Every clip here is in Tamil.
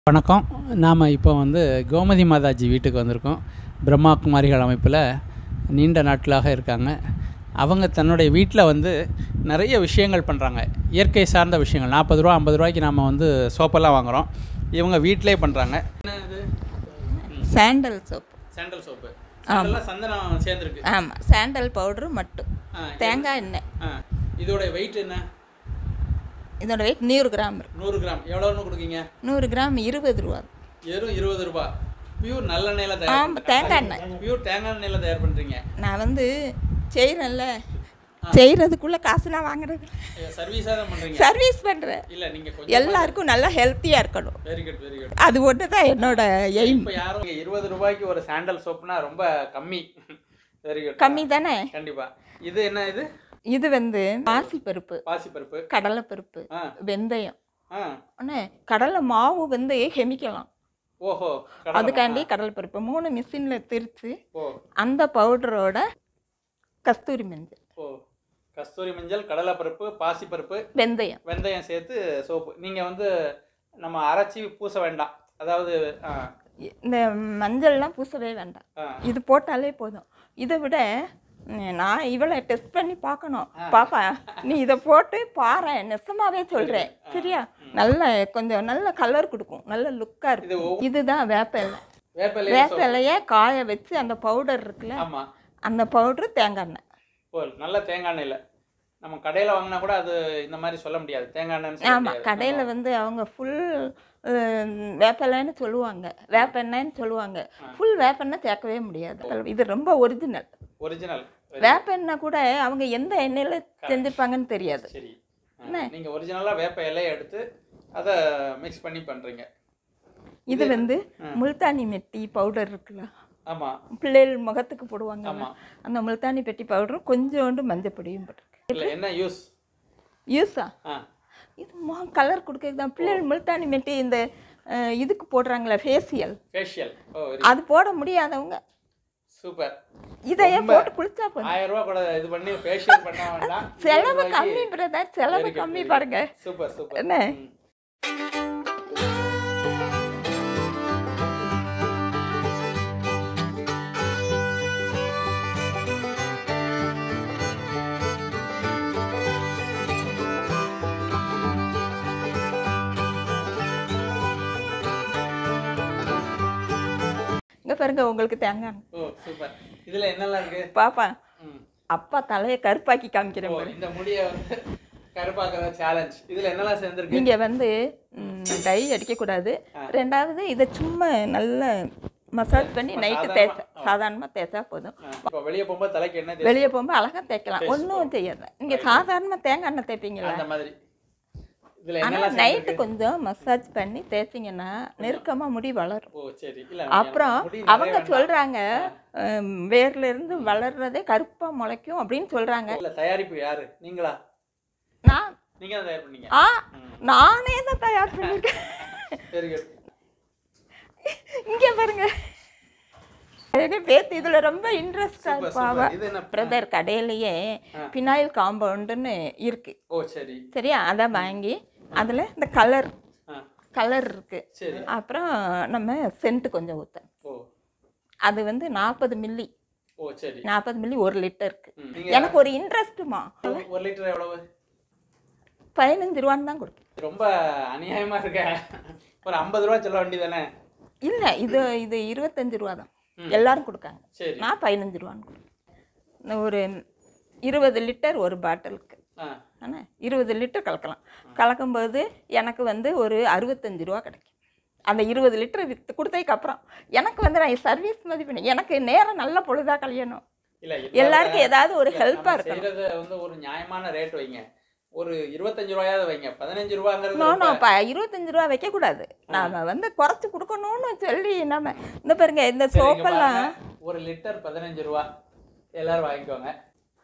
வணக்கம் நாம் இப்போ வந்து கோமதி மாதாஜி வீட்டுக்கு வந்திருக்கோம் பிரம்மா குமாரிகள் அமைப்பில் நீண்ட நாட்களாக இருக்காங்க அவங்க தன்னுடைய வீட்டில் வந்து நிறைய விஷயங்கள் பண்ணுறாங்க இயற்கை சார்ந்த விஷயங்கள் நாற்பது ரூபா ஐம்பது ரூபாய்க்கு நாம் வந்து சோப்பெல்லாம் வாங்குகிறோம் இவங்க வீட்டிலே பண்ணுறாங்க என்ன இது சாண்டல் சோப் சாண்டல் சோப்பு சாண்டல்லாம் சந்தனம் சேர்ந்துருக்கு ஆமாம் சாண்டல் பவுடரு மட்டும் ஆ, தேங்காய் எண்ணெய் ஆ இதோட வெயிட் என்ன இதோட வெயிட் நூறு கிராம் இருக்கும் நூறு கிராம் எவ்வளோன்னு கொடுக்கீங்க நூறு கிராம் இருபது ரூபா வெறும் இருபது ரூபா பியூர் நல்லெண்ணெயில் தயார் ஆமாம் தேங்காய் எண்ணெய் பியூர் தேங்காய் எண்ணெயில் தயார் பண்ணுறீங்க நான் வந்து செய்கிறேன்ல செய்கிறதுக்குள்ளே காசு நான் வாங்குறது சர்வீஸாக தான் பண்ணுறீங்க சர்வீஸ் பண்ணுறேன் இல்லை நீங்கள் கொஞ்சம் எல்லாருக்கும் நல்லா ஹெல்த்தியாக இருக்கணும் வெரி குட் வெரி குட் அது ஒன்று தான் என்னோட எய்ம் இப்போ யாரும் இங்க இருபது ரூபாய்க்கு ஒரு சாண்டல் சோப்புனா ரொம்ப கம்மி வெரி குட் கம்மி தானே கண்டிப்பா இது என்ன இது இது வந்து பாசிப்பருப்பு பாசிப்பருப்பு கடலைப்பருப்பு ஆ வெந்தயம் ஆ அண்ணே கடலை மாவு வந்து கெமிக்கலாம் ஓஹோ கடலை அதுக்காண்டி கடலைப்பருப்பு மூணு மிஷினில் திரித்து ஓ அந்த பவுடரோட கஸ்தூரி மஞ்சள் ஓ கஸ்தூரி மஞ்சள் கடலைப்பருப்பு பாசிப்பருப்பு வெந்தயம் வெந்தயம் சேர்த்து சோப்பு நீங்கள் வந்து நம்ம அரைச்சி பூச வேண்டாம் அதாவது ஆ இந்த மஞ்சள்லாம் பூசவே வேண்டாம் ஆ இது போட்டாலே போதும் இதை விட ம், நான் இவளை டெஸ்ட் பண்ணி பார்க்கணும் பாப்பா நீ இதை போட்டு பாரு நெசமாவே சொல்கிறேன் சரியா நல்ல கொஞ்சம் நல்ல கலர் கொடுக்கும் நல்ல லுக்காக இது இருக்கும் இதுதான் வேப்ப இலை வேப்பிலை வேப்ப இலையை காய வச்சு அந்த பவுடர் இருக்குல்ல ஆமாம் அந்த பவுடரு தேங்காய் எண்ணெய் ஓ நல்ல தேங்காய் எண்ணெயில் நம்ம கடையில் வாங்கினா கூட அது இந்த மாதிரி சொல்ல முடியாது தேங்காய் எண்ணெய்னு சொல்ல ஆமாம் முடியாது கடையில் வந்து அவங்க ஃபுல் வேப்பெண்ணெய்னு சொல்லுவாங்க வேப்பெண்ணெய்னு சொல்லுவாங்க ஃபுல் வேப்பெண்ணெய் சேர்க்கவே முடியாது இது ரொம்ப ஒரிஜினல் ஒரிஜினல் வேப்பெண்ணெய் கூட அவங்க எந்த எண்ணெயில் செஞ்சுருப்பாங்கன்னு தெரியாது சரி நீங்க ஒரிஜினலா வேப்ப இலையை எடுத்து அதை மிக்ஸ் பண்ணி பண்றீங்க இது வந்து முல்தானி மெட்டி பவுடர் இருக்குல்ல ஆமா பிள்ளைகள் முகத்துக்கு போடுவாங்க ஆமா அந்த முல்தானி பெட்டி பவுடரும் கொஞ்சோண்டு மஞ்சப்பொடியும் போட்டிருக்கு இல்ல என்ன யூஸ் யூஸா ஆ இது முகம் கலர் கொடுக்கறது தான் பிள்ளைகள் முல்தானி மெட்டி இந்த அஹ், இதுக்கு போடுறாங்களே ஃபேஷியல் ஃபேஷியல் ஓ அது போட முடியாதவங்க சூப்பர் இதையே போட்டு குளிச்சா போதும் ஆயிரம் ரூபாய் கூட இது பண்ணி ஃபேஷியல் பண்ண வேண்டாம் செலவு கம்மி பிரதர் செலவு கம்மி பாருங்க சூப்பர் சூப்பர் என்ன இங்க பாருங்க உங்களுக்கு தேங்காய் எண்ணெய். ஓ சூப்பர் இதுல என்னெல்லாம் இருக்கு பாப்பா ம். அப்பா தலையை கருப்பாக்கி காமிக்கிறேன் ஓ பாரு இந்த முடியை வந்து கருப்பாக்குற சேலஞ்ச் இதுல என்னெல்லாம் சேர்ந்துருக்கு நீங்க வந்து ம், டை அடிக்கக்கூடாது ரெண்டாவது இதை சும்மா நல்லா மசாஜ் பண்ணி நைட்டு தேய்ச்சா சாதாரணமாக தேய்ச்சா போதும் இப்போ வெளியே போகும்போது தலைக்கு என்ன தேய்ச்சி- வெளியே போகும்போது அழகாக தேய்க்கலாம் ஒன்றும் செய்யாது இங்கே சாதாரணமாக தேங்காய் எண்ணெய் தேய்ப்பீங்களா அந்த மாதிரி இதுல ஆனால் என்னெல்லாம் நைட்டு கொஞ்சம் மசாஜ் பண்ணி தேய்ச்சிங்கன்னா நெருக்கமாக முடி வளரும் ஓ சரி இல்ல அப்புறம் முடி அவங்க சொல்கிறாங்க வேர்ல இருந்து வளர்றதே கருப்பாக முளைக்கும் அப்படின்னு சொல்கிறாங்க இல்ல தயாரிப்பு யாரு நீங்களா நான் நீங்க தான் தயார் பண்ணீங்க ஆ நானே தான் தயார் பண்ணியிருக்கேன் வெரி குட் இங்கே பாருங்க எனக்கு பேத்து இதுல ரொம்ப இன்ட்ரெஸ்டா இருப்பாவ இது என்ன பிரதர் கடையிலேயே பினாயில் காம்பவுண்டுன்னு இருக்கு ஓ சரி சரியா அதை வாங்கி அதுல இந்த கலர் ஆ கலர் இருக்கு சரி அப்புறம் நம்ம சென்ட் கொஞ்சம் ஊற்றணும் ஓ அது வந்து நாற்பது மில்லி ஓ சரி நாற்பது மில்லி ஒரு லிட்டருக்கு ம். நீங்க எனக்கு ஒரு இன்ட்ரெஸ்ட்டுமா ஒரு- ஒரு லிட்டர் எவ்வளவு பதினஞ்சு ரூபான்னு தான் கொடுப்பேன் ரொம்ப அநியாயமா இருக்க ஒரு ஐம்பது ரூபா சொல்ல வேண்டியதானே இல்லை இது இது இருபத்தஞ்சு ரூபா தான் எல்லாரும் கொடுக்காங்க சரி நான் பதினஞ்சு ரூபான்னு கொடுப்பேன் இந்த ஒரு இருபது லிட்டர் ஒரு பாட்டிலுக்கு ஆ ஆனால் இருபது லிட்டர் கலக்கலாம் கலக்கும்போது எனக்கு வந்து ஒரு அறுபத்தஞ்சு ரூபா கிடைக்கும் அந்த இருபது லிட்டர் விற்று கொடுத்ததுக்கு அப்புறம் எனக்கு வந்து நான் சர்வீஸ் மாதிரி பண்ணி எனக்கு நேரம் நல்ல பொழுதா கல்யாணம் இல்ல எல்லாருக்கும் ஏதாவது ஒரு ஹெல்ப்பாக நம்ம இருக்கணும் செய்யறத வந்து ஒரு நியாயமான ரேட் வைங்க ஒரு இருபத்தஞ்சு ரூபாயாவது வைங்க பதினஞ்சு ரூபாங்கிறது நோ ரொம்ப- நோ இப்போ இருபத்தஞ்சு ரூபா வைக்கக்கூடாது நாம வந்து குறைச்சி கொடுக்கணும்னு சொல்லி நம்ம இந்த பாருங்க இந்த சரி, இங்க சோப்பெல்லாம் பாருங்க. ஒரு லிட்டர் பதினஞ்சு ரூபா எல்லாரும் வாங்கிக்கோங்க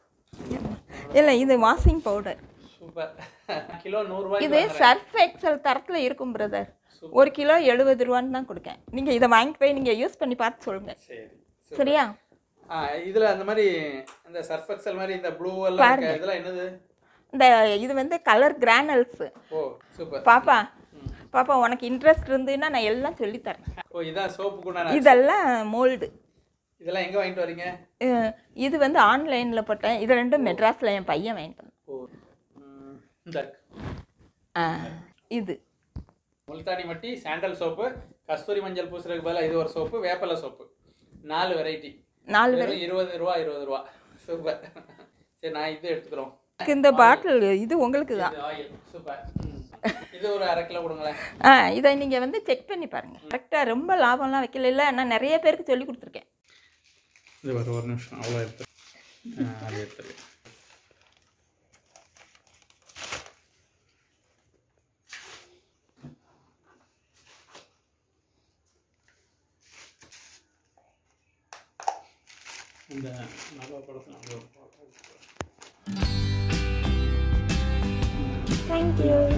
இல்லை இது வாஷிங் பவுடர் சூப்பர் கிலோ நூறு இது சர்ஃப் எக்ஸல் தரத்தில் இருக்கும் பிரதர் ஒரு கிலோ எழுபது ரூபான்னு தான் கொடுக்கேன் நீங்கள் இதை வாங்கிட்டு போய் நீங்கள் யூஸ் பண்ணி பார்த்து சொல்லுங்கள் சரி சரியா ஆ இதுல அந்த மாதிரி இந்த சர்ஃப் எக்ஸல் மாதிரி இந்த ப்ளூ எல்லாம் இருக்க இதெல்லாம் என்னது இந்த இது வந்து கலர் கிரானல்ஸ் ஓ சூப்பர் பாப்பா பாப்பா உனக்கு இன்ட்ரெஸ்ட் இருந்ததுன்னா நான் எல்லாம் சொல்லித்தரேன் ஓ இதான் சோப்பு கூட இதெல்லாம் மோல்டு இதெல்லாம் எங்கே வாங்கிட்டு வரீங்க இது வந்து ஆன்லைனில் போட்டேன் இது ரெண்டும் மெட்ராஸில் என் பையன் வாங்கிட்டு வந்தான். ஓ ம், இந்த இருக்கு. ஆ இது முல்தானி மட்டி சாண்டல் சோப்பு கஸ்தூரி மஞ்சள் பூசுறதுக்கு பதிலாக இது ஒரு சோப்பு வேப்பலை சோப்பு நாலு வெரைட்டி நாலு வெறும் இருபது ரூபா இருபது ரூபா சூப்பர் சரி நான் இது எடுத்துக்கிறோம் பேருக்கு இந்த பாட்டில் இது உங்களுக்கு தான் இது ஆயில் சூப்பர் ம். இது ஒரு அரை கிலோ கொடுங்களேன் ஆ இதை நீங்கள் வந்து செக் பண்ணி பாருங்கள் கரெக்டாக ரொம்ப லாபம்லாம் வைக்கல நான் நிறைய பேருக்கு சொல்லி கொடுத்துருக்கேன் இது ஒரு ஒரு நிமிஷம் அவ்வளோ எடுத்து அது எடுத்துரு இந்த நல்ல படத்தில் தேங்க்யூ